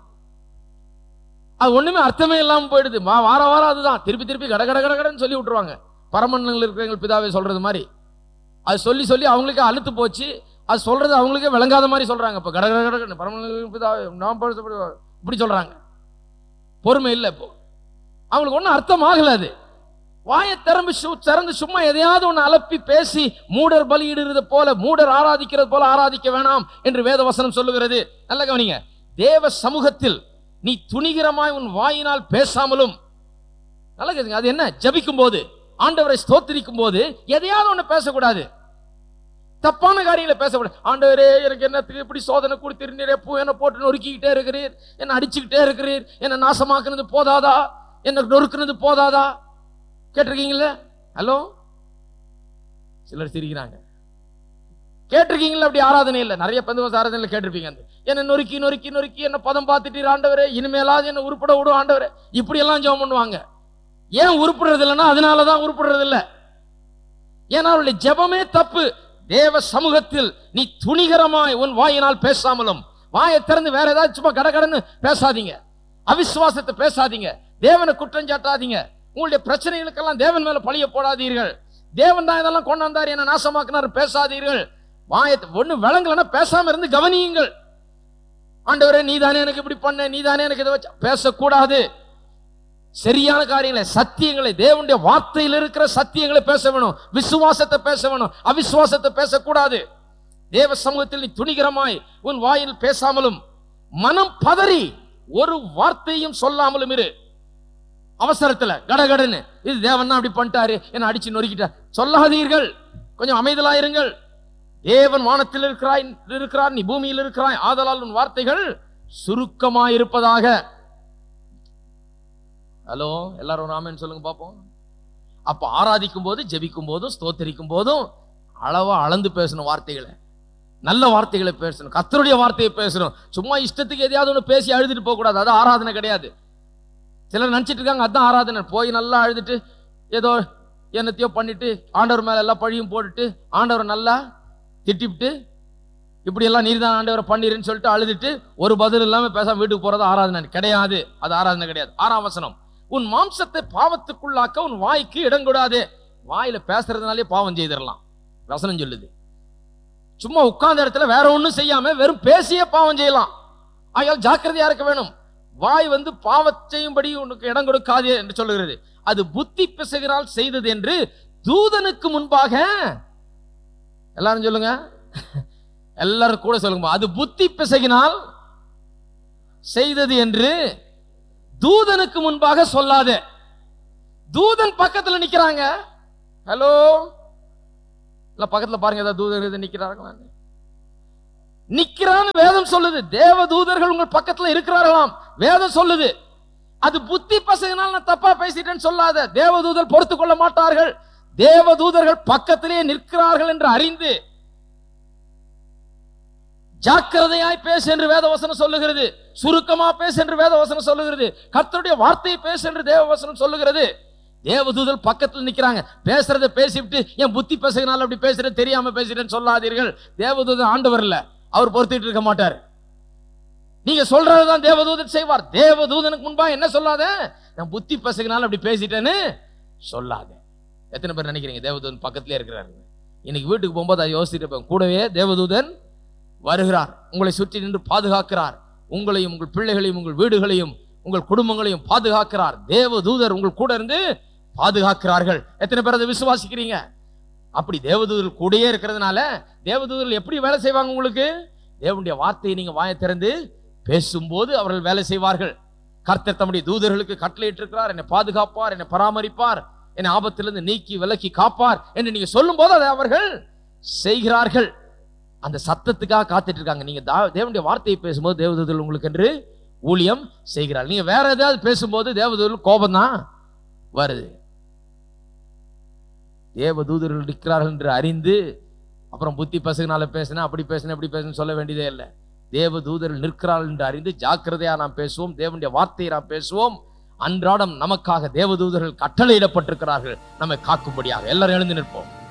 அது ஒண்ணுமே அர்த்தமே இல்லாம போயிடுது வா- வார வாரம் அதுதான் திருப்பி திருப்பி கட கட கட கடன்னு சொல்லி விட்டுருவாங்க பரமண்டலங்கள் இருக்கிற எங்கள் பிதாவே சொல்றது மாதிரி அது சொல்லி சொல்லி அவங்களுக்கே அழுத்து போச்சு அது சொல்றது அவங்களுக்கே விளங்காத மாதிரி சொல்றாங்க இப்ப கட கட கட பரமண்டலங்கள் பிதாவே நாம் பரிசுத்தப்படுவோம். இப்படி சொல்றாங்க பொறுமை இல்லை இப்போ அவங்களுக்கு ஒன்றும் அர்த்தம் ஆகல அது வாயை திறம்பு சு திறந்து சும்மா எதையாவது ஒன்று அலப்பி பேசி மூடர் பலியிடுறது போல மூடர் ஆராதிக்கிறது போல ஆராதிக்க வேணாம் என்று வேதவசனம் சொல்லுகிறது நல்ல கவனிங்க தேவ சமூகத்தில் நீ துணிகரமாய் உன் வாயினால் பேசாமலும் நல்ல கேளுங்க அது என்ன ஜபிக்கும் போது ஆண்டவரை ஸ்தோத்திரிக்கும் போது எதையாவது ஒன்று பேசக்கூடாது தப்பான காரியங்களை பேசக்கூடாது ஆண்டவரே எனக்கு என்னத்துக்கு இப்படி சோதனை கொடுத்திருந்தீர் எப்போ என்ன போட்டு நொறுக்கிக்கிட்டே இருக்கிறீர் என்ன அடிச்சுக்கிட்டே இருக்கிறீர் என்ன நாசமாக்குனது போதாதா என்ன நொறுக்குனது போதாதா கேட்டிருக்கீங்களா ஹலோ சிலர் சிரிக்கிறாங்க கேட்டிருக்கீங்களா அப்படி ஆராதனை இல்லை நிறைய பந்தவச ஆராதனையில் கேட்டிருப்பீங்க அந்த என்ன நொறுக்கி நொறுக்கி நொறுக்கி என்ன பதம் பார்த்துட்டு ஆண்டவரே இனிமேலாவது என்ன உருப்பட விடும் ஆண்டவரே இப்படி எல்லாம் ஜெபம் பண்ணுவாங்க ஏன் உருப்படுறது இல்லைன்னா அதனால தான் உருப்படுறது இல்லை ஏன்னா அவருடைய ஜெபமே தப்பு தேவ சமூகத்தில் நீ துணிகரமாய் உன் வாயினால் பேசாமலும் வாயை திறந்து வேற ஏதாவது சும்மா கடகடன்னு பேசாதீங்க அவிசுவாசத்தை பேசாதீங்க தேவனை குற்றம் சாட்டாதீங்க உங்களுடைய பிரச்சனைகளுக்கெல்லாம் தேவன் மேல பழிய போடாதீர்கள் தேவன் தான் இதெல்லாம் கொண்டு வந்தார் என்ன நாசமாக்கினார் பேசாதீர்கள் வாயத்தை ஒண்ணு விளங்கலன்னா பேசாம இருந்து கவனியுங்கள் ஆண்டவரே நீதானே எனக்கு இப்படி பண்ண நீதானே எனக்கு இதை வச்ச பேசக்கூடாது சரியான காரியங்களை சத்தியங்களை தேவனுடைய வார்த்தையில் இருக்கிற சத்தியங்களை பேச வேணும் விசுவாசத்தை பேச வேணும் அவிசுவாசத்தை பேசக்கூடாது தேவ சமூகத்தில் நீ துணிகரமாய் உன் வாயில் பேசாமலும் மனம் பதறி ஒரு வார்த்தையும் சொல்லாமலும் இரு அவசரத்துல கடகடன்னு இது தேவன் தான் அப்படி பண்ணிட்டாரு என்ன அடிச்சு நொறுக்கிட்டார் சொல்லாதீர்கள் கொஞ்சம் அமைதலா இருங்கள் தேவன் வானத்தில் இருக்கிறாய் இருக்கிறார் நீ பூமியில் இருக்கிறாய் ஆதலால் உன் வார்த்தைகள் சுருக்கமாயிருப்பதாக ஹலோ எல்லாரும் ஒரு ஆமென் சொல்லுங்க பாப்போம் அப்ப ஆராதிக்கும் போது ஜெபிக்கும் போதும் ஸ்தோத்தரிக்கும் போதும் அளவா அளந்து பேசணும் வார்த்தைகளை நல்ல வார்த்தைகளை பேசணும் கர்த்தருடைய வார்த்தையை பேசணும் சும்மா இஷ்டத்துக்கு எதையாவது ஒன்று பேசி அழுதுட்டு போக கூடாது அது ஆராதனை கிடையாது சிலர் நினைச்சிட்டு இருக்காங்க அதான் ஆராதனை போய் நல்லா அழுதுட்டு ஏதோ என்னத்தையோ பண்ணிட்டு ஆண்டவர் மேல எல்லா பழியும் போட்டுட்டு ஆண்டவரை நல்லா திட்டிவிட்டு இப்படி எல்லாம் நீர் தான் ஆண்டவரை பண்ணிருன்னு சொல்லிட்டு அழுதுட்டு ஒரு பதில் இல்லாம பேசாம வீட்டுக்கு போறது ஆராதனை கிடையாது அது ஆராதனை கிடையாது ஆறாம் வசனம் உன் மாம்சத்தை பாவத்துக்குள்ளாக்க உன் வாய்க்கு இடம் கூடாது வாயில பேசுறதுனாலே பாவம் செய்திடலாம் வசனம் சொல்லுது சும்மா உட்கார்ந்த இடத்துல வேற ஒண்ணும் செய்யாம வெறும் பேசியே பாவம் செய்யலாம் ஆகையால் ஜாக்கிரதையா இருக்க வேணும் வாய் வந்து பாவம் செய்யும்படி உனக்கு இடம் கொடுக்காது என்று சொல்லுகிறது அது புத்தி பிசகிறால் செய்தது என்று தூதனுக்கு முன்பாக எல்லாரும் சொல்லுங்க எல்லாரும் கூட சொல்லுங்க அது புத்தி பிசகினால் செய்தது என்று தூதனுக்கு முன்பாக சொல்லாத தூதன் பக்கத்துல நிக்கிறாங்க ஹலோ இல்ல பக்கத்துல பாருங்க ஏதாவது தூதர் எது நிக்கிறார்களான்னு நிக்கிறான்னு வேதம் சொல்லுது தேவ தூதர்கள் உங்கள் பக்கத்துல இருக்கிறார்களாம் வேதம் சொல்லுது அது புத்தி பசங்கனால நான் தப்பா பேசிட்டேன்னு சொல்லாத தேவதூதர் பொறுத்துக் கொள்ள மாட்டார்கள் தேவதூதர்கள் பக்கத்திலே நிற்கிறார்கள் என்று அறிந்து ஜாக்கிரதையாய் பேசு என்று வேதவசனம் சொல்லுகிறது சுருக்கமா பேசு என்று வேதவசனம் சொல்லுகிறது கர்த்தருடைய வார்த்தையை பேசு என்று தேவவசனம் சொல்லுகிறது தேவதூதர் பக்கத்துல நிக்கிறாங்க பேசுறத பேசிவிட்டு என் புத்தி பேசுகிறனால அப்படி பேசுறது தெரியாம பேசுறேன்னு சொல்லாதீர்கள் தேவதூதர் ஆண்டவர் இல்ல அவர் பொறுத்துட்டு இருக்க மாட்டார் நீங்க சொல்றதுதான் தேவதூதன் செய்வார் தேவதூதனுக்கு முன்பா என்ன சொல்லாத நான் புத்தி பேசுகிறனால அப்படி பேசிட்டேன்னு சொல்லாத எத்தனை பேர் நினைக்கிறீங்க தேவதூதன் பக்கத்திலே இருக்கிறாரு இன்னைக்கு வீட்டுக்கு போகும்போது அதை யோசிச்சுட்டு இருப்பேன் கூடவே தேவதூதன் வருகிறார் உங்களை சுற்றி நின்று பாதுகாக்கிறார் உங்களையும் உங்கள் பிள்ளைகளையும் உங்கள் வீடுகளையும் உங்கள் குடும்பங்களையும் பாதுகாக்கிறார் தேவதூதர் உங்கள் கூட இருந்து பாதுகாக்கிறார்கள் எத்தனை பேர் அதை விசுவாசிக்கிறீங்க அப்படி தேவதூதர் கூடயே இருக்கிறதுனால தேவதூதர்கள் எப்படி வேலை செய்வாங்க உங்களுக்கு தேவனுடைய வார்த்தையை நீங்க வாயை திறந்து பேசும்போது அவர்கள் வேலை செய்வார்கள் கர்த்தர் தம்முடைய தூதர்களுக்கு கட்டளையிட்டிருக்கிறார் என்னை பாதுகாப்பார் என்னை பராமரிப்பார் என்னை ஆபத்திலிருந்து நீக்கி விலக்கி காப்பார் என்று நீங்க சொல்லும் போது அதை அவர்கள் செய்கிறார்கள் அந்த சத்தத்துக்காக காத்துட்டு இருக்காங்க நீங்க தா- தேவனுடைய வார்த்தையை பேசும்போது தேவதூதர்கள் உங்களுக்கு என்று ஊழியம் செய்கிறார் நீங்க வேற ஏதாவது பேசும்போது தேவதூதர்கள் கோபம் தான் வருது தேவதூதர்கள் நிற்கிறார்கள் என்று அறிந்து அப்புறம் புத்தி பசங்கனால பேசினேன் அப்படி பேசினேன் இப்படி பேசினேன் சொல்ல வேண்டியதே இல்லை தேவதூதர்கள் நிற்கிறார்கள் என்று அறிந்து ஜாக்கிரதையா நாம் பேசுவோம் தேவனுடைய வார்த்தையை நாம் பேசுவோம் அன்றாடம் நமக்காக தேவதூதர்கள் கட்டளையிடப்பட்டிருக்கிறார்கள் நம்மை காக்கும்படியாக எல்லாரும் எழுந்து நிற்போம்